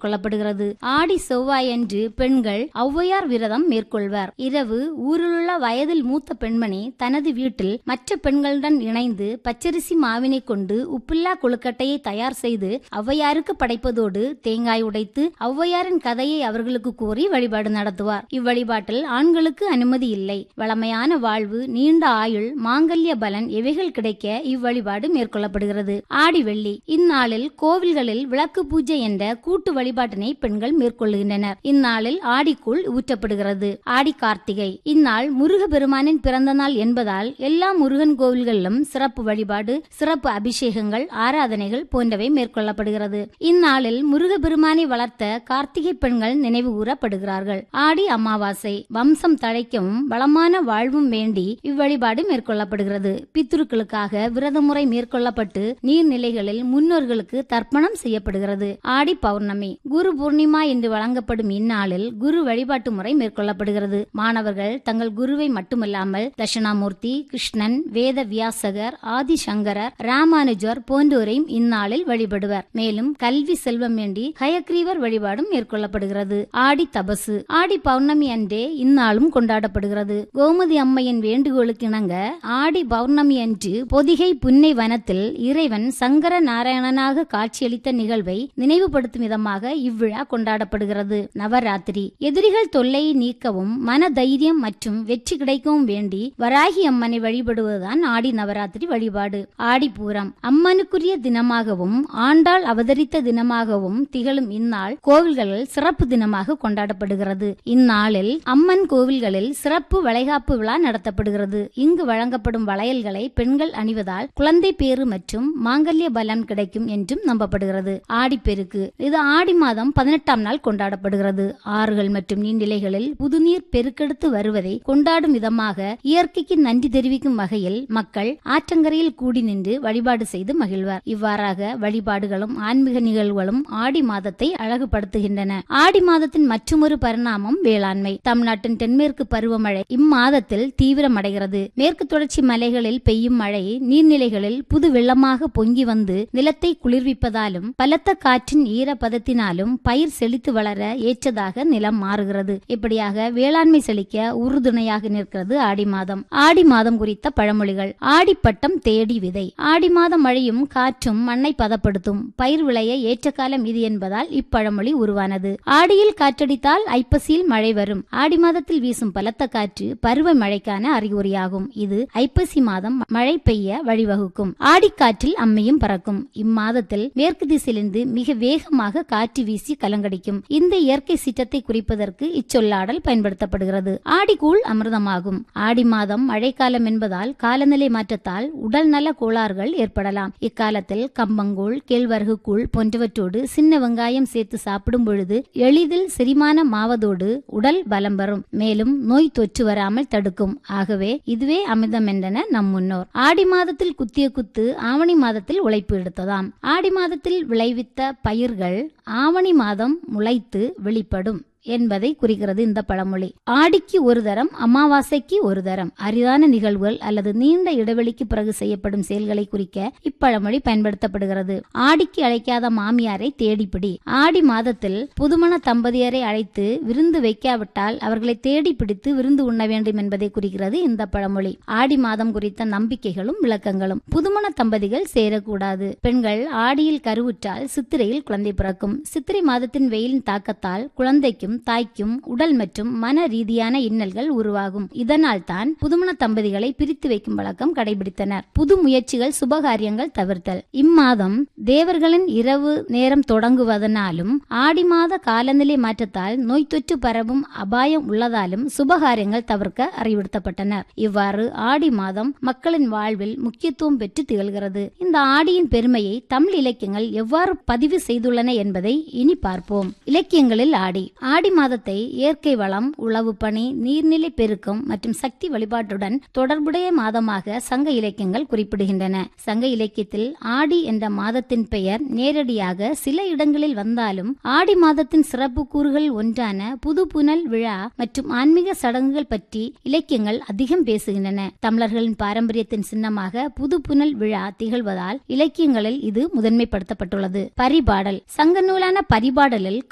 மேற்கொள்ளப்படுகிறது ஆடி செவ்வாயன்று பெண்கள் ஔவையார் விரதம் மேற்கொள்வர் இரவு ஊரிலுள்ள வயதில் மூத்த பெண்மணி தனது வீட்டில் மற்ற பெண்களுடன் இணைந்து பச்சரிசி மாவினை கொண்டு உப்பில்லா கொழுக்கட்டையை தயார் செய்து ஔவையாருக்கு படைப்பதோடு தேங்காய் உடைத்து ஔவையாரின் கதையை அவர்களுக்கு கூறி வழிபாடு நடத்துவார் இவ்வழிபாட்டில் ஆண்களுக்கு அனுமதி இல்லை வளமையான வாழ்வு நீண்ட ஆயுள் மாங்கல்ய பலன் இவைகள் கிடைக்க இவ்வழிபாடு மேற்கொள்ளப்படுகிறது ஆடி வெள்ளி இந்நாளில் கோவில்களில் விளக்கு பூஜை என்ற கூட்டு வழிபாட்டினை பெண்கள் மேற்கொள்கின்றனர் இந்நாளில் ஆடிக்குள் ஊற்றப்படுகிறது ஆடி கார்த்திகை இந்நாள் முருக பெருமானின் பிறந்த நாள் என்பதால் எல்லா முருகன் கோவில்களிலும் சிறப்பு வழிபாடு சிறப்பு அபிஷேகங்கள் ஆராதனைகள் போன்றவை மேற்கொள்ளப்படுகிறது இந்நாளில் முருக பெருமானை வளர்த்த கார்த்திகை பெண்கள் நினைவு கூறப்படுகிறார்கள் ஆடி அமாவாசை வம்சம் தழைக்கவும் வளமான வாழ்வும் வேண்டி இவ்வழிபாடு மேற்கொள்ளப்படுகிறது பித்ருக்களுக்காக விரதமுறை மேற்கொள்ளப்பட்டு நீர்நிலைகளில் முன்னோர்களுக்கு தர்ப்பணம் செய்யப்படுகிறது ஆடி பௌர்ணமி குரு பூர்ணிமா என்று வழங்கப்படும் இந்நாளில் குரு வழிபாட்டு முறை மேற்கொள்ளப்படுகிறது மாணவர்கள் தங்கள் குருவை மட்டுமல்லாமல் தட்சிணாமூர்த்தி கிருஷ்ணன் வேத வியாசகர் ஆதிசங்கரர் ராமானுஜர் போன்றோரையும் இந்நாளில் வழிபடுவர் மேலும் கல்வி செல்வம் வேண்டி ஹயக்ரீவர் வழிபாடும் மேற்கொள்ளப்படுகிறது ஆடி தபசு ஆடி பௌர்ணமி அன்றே இந்நாளும் கொண்டாடப்படுகிறது கோமதி அம்மையின் வேண்டுகோளுக்கு இணங்க ஆடி பௌர்ணமி அன்று பொதிகை புன்னை வனத்தில் இறைவன் சங்கர நாராயணனாக காட்சியளித்த நிகழ்வை நினைவுபடுத்தும் விதமாக இவ்விழா கொண்டாடப்படுகிறது நவராத்திரி எதிரிகள் தொல்லையை நீக்கவும் மன தைரியம் மற்றும் வெற்றி கிடைக்கவும் வேண்டி வராகி அம்மனை வழிபடுவதுதான் ஆடி நவராத்திரி வழிபாடு ஆடி பூரம் அம்மனுக்குரிய தினமாகவும் ஆண்டாள் அவதரித்த தினமாகவும் திகழும் இந்நாள் கோவில்களில் சிறப்பு தினமாக கொண்டாடப்படுகிறது இந்நாளில் அம்மன் கோவில்களில் சிறப்பு வளைகாப்பு விழா நடத்தப்படுகிறது இங்கு வழங்கப்படும் வளையல்களை பெண்கள் அணிவதால் குழந்தை பேறு மற்றும் மாங்கல்ய பலன் கிடைக்கும் என்றும் நம்பப்படுகிறது ஆடிப்பெருக்கு இது ஆடி மாதம் பதினெட்டாம் நாள் கொண்டாடப்படுகிறது ஆறுகள் மற்றும் நீர்நிலைகளில் புதுநீர் பெருக்கெடுத்து வருவதை கொண்டாடும் விதமாக இயற்கைக்கு நன்றி தெரிவிக்கும் வகையில் மக்கள் ஆற்றங்கரையில் கூடி நின்று வழிபாடு செய்து மகிழ்வர் இவ்வாறாக வழிபாடுகளும் ஆன்மீக நிகழ்வுகளும் ஆடி மாதத்தை அழகுபடுத்துகின்றன ஆடி மாதத்தின் மற்றொரு பரிணாமம் வேளாண்மை தமிழ்நாட்டின் தென்மேற்கு பருவமழை இம்மாதத்தில் தீவிரமடைகிறது மேற்கு தொடர்ச்சி மலைகளில் பெய்யும் மழை நீர்நிலைகளில் புது வெள்ளமாக பொங்கி வந்து நிலத்தை குளிர்விப்பதாலும் பலத்த காற்றின் ஈரப்பதத்தினாலும் பயிர் செழித்து வளர ஏற்றதாக நிலம் மாறுகிறது இப்படியாக வேளாண்மை செழிக்க உறுதுணையாக நிற்கிறது ஆடி மாதம் ஆடி மாதம் குறித்த பழமொழிகள் ஆடிப்பட்டம் தேடி விதை ஆடி மாதம் மழையும் காற்றும் மண்ணை பதப்படுத்தும் பயிர் விளைய ஏற்ற காலம் இது என்பதால் இப்பழமொழி உருவானது ஆடியில் காற்றடித்தால் ஐப்பசியில் மழை வரும் ஆடி மாதத்தில் வீசும் பலத்த காற்று பருவ மழைக்கான அறிகுறியாகும் இது ஐப்பசி மாதம் மழை பெய்ய வழிவகுக்கும் ஆடிக்காற்றில் அம்மையும் பறக்கும் இம்மாதத்தில் மேற்கு திசையிலிருந்து மிக வேகமாக காற்று வீசி கலங்கடிக்கும் இந்த இயற்கை சீற்றத்தை குறிப்பதற்கு இச்சொல்லாடல் பயன்படுத்தப்படுகிறது ஆடிக்கூழ் அமிர்தமாகும் ஆடி மாதம் மழைக்காலம் என்பதால் காலநிலை மாற்றத்தால் உடல் நல கோளாறுகள் ஏற்படலாம் இக்காலத்தில் கம்பங்கூழ் கேழ்வரகு கூழ் போன்றவற்றோடு சின்ன வெங்காயம் சேர்த்து சாப்பிடும் பொழுது எளிதில் செரிமானம் ஆவதோடு உடல் பலம் பெறும் மேலும் நோய் தொற்று வராமல் தடுக்கும் ஆகவே இதுவே அமிர்தம் என்றன நம் முன்னோர் ஆடி மாதத்தில் குத்திய குத்து ஆவணி மாதத்தில் உழைப்பு எடுத்ததாம் ஆடி மாதத்தில் விளைவித்த பயிர்கள் ஆவணி மாதம் முளைத்து வெளிப்படும் என்பதை குறிக்கிறது இந்த பழமொழி ஆடிக்கு ஒரு தரம் அமாவாசைக்கு ஒரு தரம் அரிதான நிகழ்வுகள் அல்லது நீண்ட இடைவெளிக்கு பிறகு செய்யப்படும் செயல்களை குறிக்க இப்பழமொழி பயன்படுத்தப்படுகிறது ஆடிக்கு அழைக்காத மாமியாரை தேடிப்பிடி ஆடி மாதத்தில் புதுமண தம்பதியரை அழைத்து விருந்து வைக்காவிட்டால் அவர்களை தேடி பிடித்து விருந்து உண்ண வேண்டும் என்பதை குறிக்கிறது இந்த பழமொழி ஆடி மாதம் குறித்த நம்பிக்கைகளும் விளக்கங்களும் புதுமண தம்பதிகள் சேரக்கூடாது பெண்கள் ஆடியில் கருவுற்றால் சித்திரையில் குழந்தை பிறக்கும் சித்திரை மாதத்தின் வெயிலின் தாக்கத்தால் குழந்தைக்கும் தாய்க்கும் உடல் மற்றும் மன ரீதியான இன்னல்கள் உருவாகும் இதனால் தான் புதுமண தம்பதிகளை பிரித்து வைக்கும் வழக்கம் கடைபிடித்தனர் புது முயற்சிகள் சுபகாரியங்கள் தவிர்த்தல் இம்மாதம் தேவர்களின் இரவு நேரம் தொடங்குவதனாலும் ஆடி மாத காலநிலை மாற்றத்தால் நோய் தொற்று பரவும் அபாயம் உள்ளதாலும் சுபகாரியங்கள் தவிர்க்க அறிவுறுத்தப்பட்டனர் இவ்வாறு ஆடி மாதம் மக்களின் வாழ்வில் முக்கியத்துவம் பெற்று திகழ்கிறது இந்த ஆடியின் பெருமையை தமிழ் இலக்கியங்கள் எவ்வாறு பதிவு செய்துள்ளன என்பதை இனி பார்ப்போம் இலக்கியங்களில் ஆடி ஆடி மாதத்தை இயற்கை வளம் உழவு பணி நீர்நிலை பெருக்கம் மற்றும் சக்தி வழிபாட்டுடன் தொடர்புடைய மாதமாக சங்க இலக்கியங்கள் குறிப்பிடுகின்றன சங்க இலக்கியத்தில் ஆடி என்ற மாதத்தின் பெயர் நேரடியாக சில இடங்களில் வந்தாலும் ஆடி மாதத்தின் சிறப்பு கூறுகள் ஒன்றான புது புனல் விழா மற்றும் ஆன்மீக சடங்குகள் பற்றி இலக்கியங்கள் அதிகம் பேசுகின்றன தமிழர்களின் பாரம்பரியத்தின் சின்னமாக புது புனல் விழா திகழ்வதால் இலக்கியங்களில் இது முதன்மைப்படுத்தப்பட்டுள்ளது பரிபாடல் சங்க நூலான பரிபாடலில்